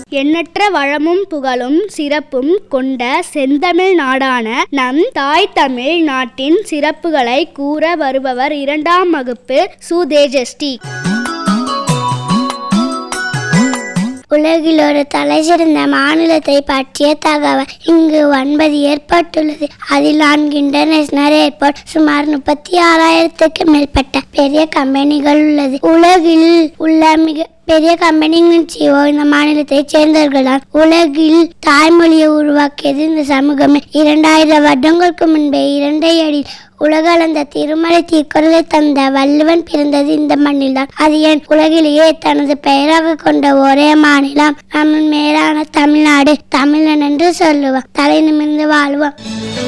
எண்ணற்ற வளமும் புகழும் சிறப்பும் கொண்ட செந்தமிழ் நாடான நம் தாய் தமிழ் நாட்டின் சிறப்புகளை கூற வருபவர் இரண்டாம் வகுப்பு சு தேஜஸ்ரீ உலகில் ஒரு தலைசிறந்த மாநிலத்தை பற்றிய தகவல் இங்கு ஒன்பது ஏற்பட்டுள்ளது அதில் நான்கு இன்டர்நேஷனல் ஏர்போர்ட் சுமார் முப்பத்தி ஆறாயிரத்துக்கு மேற்பட்ட பெரிய கம்பெனிகள் உள்ளது உலகில் உள்ள மிக பெரிய கம்பெனிகளின் சிஓ இந்த மாநிலத்தை சேர்ந்தவர்கள் தான் உலகில் தாய்மொழியை உருவாக்கியது இந்த சமூகமே இரண்டாயிரம் வருடங்களுக்கு முன்பே இரண்டை அடி உலகளந்த திருமலை தீக்குறளை தந்த வள்ளுவன் பிறந்தது இந்த மண்ணில்தான் அது ஏன் உலகிலேயே தனது பெயராக கொண்ட ஒரே மாநிலம் நம்ம மேலான தமிழ்நாடு தமிழன் என்று சொல்லுவோம் தலை நிமிர்ந்து வாழ்வோம்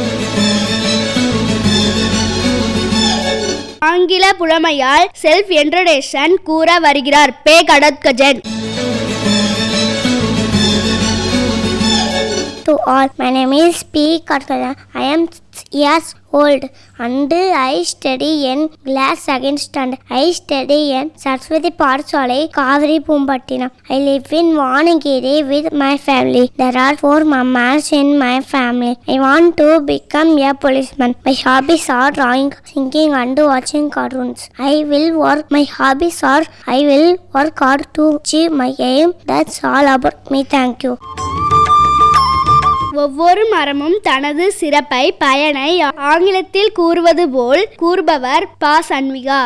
ஆங்கில புலமையால் செல்ஃப் இன்ட்ரடேஷன் கூற வருகிறார் பே கடத்கஜன் to all. My name is P. Karthana. I am six years old and I study in class second standard. I study in Saraswati Pathshalai, Kaveri Pumpattinam. I live in Vanagiri with my family. There are four mamas in my family. I want to become a policeman. My hobbies are drawing, singing and watching cartoons. I will work. My hobbies are I will work hard to achieve my aim. That's all about me. Thank you. ஒவ்வொரு மரமும் தனது சிறப்பை பயனை ஆங்கிலத்தில் கூறுவது போல் கூறுபவர் பா சண்விகா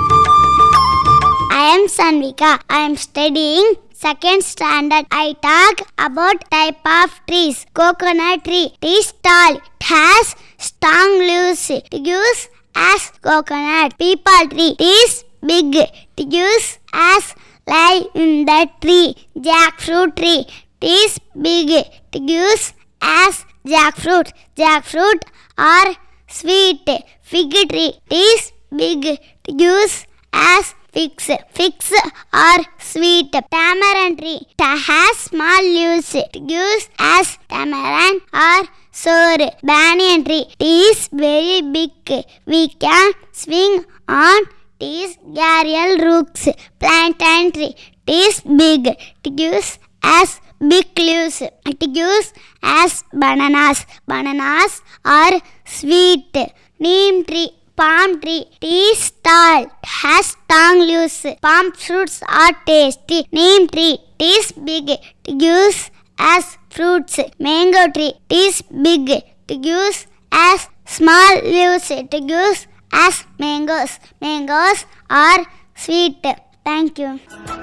I am Sanvika. I am studying second standard. I talk about type of trees. Coconut tree. It is tall. It has strong leaves. It gives as coconut. Peepal tree. It is big. It gives as lie in the tree. Jackfruit tree. It is big. It gives as jackfruit. Jackfruit are sweet. Fig tree. It is big. It gives as figs. Figs are sweet. Tamarind tree. It has small leaves. It gives as tamarind or sour. Banyan tree. It is very big. We can swing on. It is Garial rooks. Plantain tree. It is big. It gives as big leaves. It gives as bananas. Bananas are sweet. Neem tree. Palm tree. It is tall. It has strong leaves. Palm fruits are tasty. Neem tree. It is big. It gives as fruits. Mango tree. It is big. It gives as small leaves. It gives as mangoes. Mangoes are sweet. Thank you.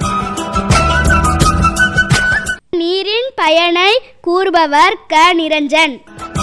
நீரின் பயனை கூறுபவர் க நிரஞ்சன்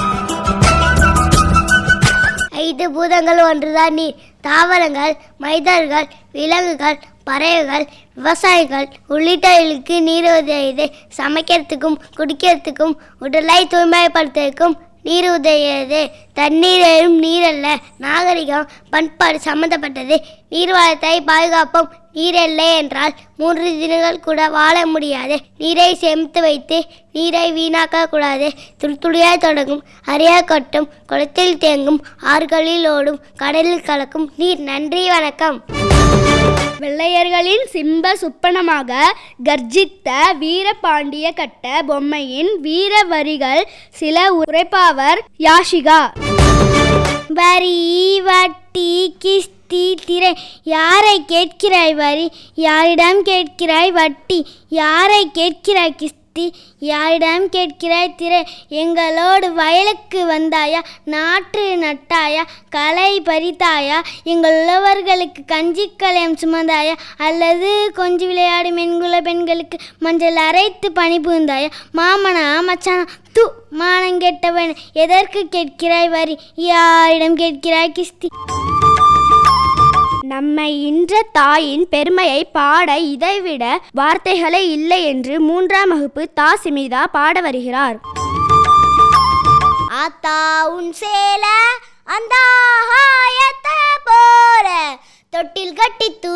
ஐந்து பூதங்கள் ஒன்றுதான் நீர் தாவரங்கள் மைதர்கள் விலங்குகள் பறவைகள் விவசாயிகள் உள்ளிட்டவர்களுக்கு நீர் உதவியது சமைக்கிறதுக்கும் குடிக்கிறதுக்கும் உடலை தூய்மைப்படுத்துவதற்கும் நீர் உதவியது தண்ணீரும் நீரல்ல நாகரிகம் பண்பாடு சம்பந்தப்பட்டது நீர் வளத்தை பாதுகாப்போம் நீர் இல்லை என்றால் மூன்று தினங்கள் கூட வாழ முடியாது நீரை சேமித்து வைத்து நீரை வீணாக்க கூடாது துளி துளியாய் தொடங்கும் அரியா கொட்டும் குளத்தில் தேங்கும் ஆறுகளில் ஓடும் கடலில் கலக்கும் நீர் நன்றி வணக்கம் வெள்ளையர்களின் சிம்ப சுப்பனமாக கர்ஜித்த வீரபாண்டிய கட்ட பொம்மையின் வீர வரிகள் சில உரைப்பாவர் யாஷிகா வரி வட்டி கிஸ்தி திரை யாரை கேட்கிறாய் வரி யாரிடம் கேட்கிறாய் வட்டி யாரை கேட்கிறாய் கிஸ்தி யாரிடம் கேட்கிறாய் திரை எங்களோடு வயலுக்கு வந்தாயா நாற்று நட்டாயா களை பறித்தாயா எங்கள் உழவர்களுக்கு கஞ்சி கலையம் சுமந்தாயா அல்லது கொஞ்சி விளையாடும் மென்குல பெண்களுக்கு மஞ்சள் அரைத்து பணி புகுந்தாயா மாமனா மச்சானா து மானங்கெட்டவன் எதற்கு கேட்கிறாய் வரி யாரிடம் கேட்கிறாய் கிஸ்தி நம்மை இன்ற தாயின் பெருமையை பாட இதைவிட வார்த்தைகளே இல்லை என்று மூன்றாம் வகுப்பு தாசிமிதா பாட வருகிறார் ஆத்தா உன் சேல அந்த போற தொட்டில் கட்டி